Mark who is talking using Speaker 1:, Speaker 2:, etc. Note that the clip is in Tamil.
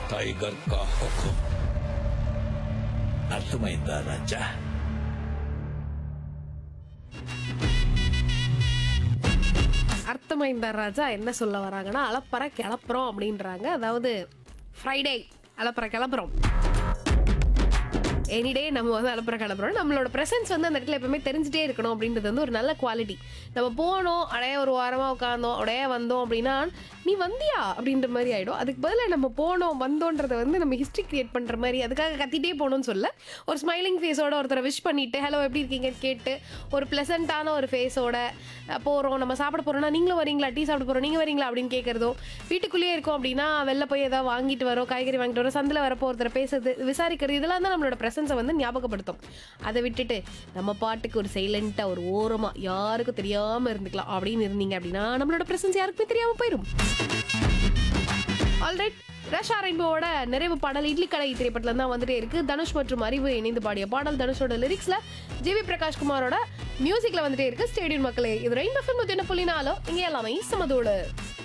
Speaker 1: टाइगर का हुक्म अर्थమైందా రాజా
Speaker 2: அர்த்தமைந்த ராஜா என்ன சொல்ல வராங்கன்னா அலப்பற கிளப்புறோம் அப்படின்றாங்க அதாவது ஃப்ரைடே அலப்பற கிளப்புறோம் எனிடே நம்ம வந்து அலப்பற கிளப்புறோம் நம்மளோட ப்ரெசன்ஸ் வந்து அந்த இடத்துல எப்பவுமே தெரிஞ்சுட்டே இருக்கணும் அப்படின்றது வந்து ஒரு நல்ல குவாலிட்டி நம்ம போனோம் அடைய ஒரு வாரமாக உட்காந்தோம் அடைய வந்தோம் அப்படின்னா நீ வந்தியா அப்படின்ற மாதிரி ஆயிடும் அதுக்கு பதிலாக நம்ம போனோம் வந்தோன்றதை வந்து நம்ம ஹிஸ்ட்ரி கிரியேட் பண்ணுற மாதிரி அதுக்காக கத்திட்டே போகணும்னு சொல்ல ஒரு ஸ்மைலிங் ஃபேஸோட ஒருத்தரை விஷ் பண்ணிட்டு ஹலோ எப்படி இருக்கீங்கன்னு கேட்டு ஒரு ப்ளசண்ட்டான ஒரு ஃபேஸோட போகிறோம் நம்ம சாப்பிட போகிறோம்னா நீங்களும் வரீங்களா டீ சாப்பிட போகிறோம் நீங்கள் வரீங்களா அப்படின்னு கேட்குறதும் வீட்டுக்குள்ளேயே இருக்கோம் அப்படின்னா வெளில போய் ஏதாவது வாங்கிட்டு வரோம் காய்கறி வாங்கிட்டு வரோம் சந்தில் வரப்போ ஒருத்தர் பேசுறது விசாரிக்கிறது இதெல்லாம் தான் நம்மளோட ப்ரெசன்ஸை வந்து ஞாபகப்படுத்தும் அதை விட்டுட்டு நம்ம பாட்டுக்கு ஒரு சைலண்ட்டாக ஒரு ஓரமாக யாருக்கும் தெரியாமல் இருந்துக்கலாம் அப்படின்னு இருந்தீங்க அப்படின்னா நம்மளோட ப்ரெசன்ஸ் யாருக்குமே தெரியாமல் போயிடும் ஆல்ரைட் ரஷா ரெயின்போவோட நிறைவு பாடல் இட்லி கடை திரைப்படத்துல தான் வந்துட்டே இருக்கு தனுஷ் மற்றும் அறிவு இணைந்து பாடிய பாடல் தனுஷோட லிரிக்ஸ்ல ஜிவி பிரகாஷ் குமாரோட மியூசிக்ல வந்துட்டே இருக்கு ஸ்டேடியம் மக்களே இது ரெயின்போ ஃபில்ம் புள்ளி நாலோ இங்க எல்லாமே சமதோடு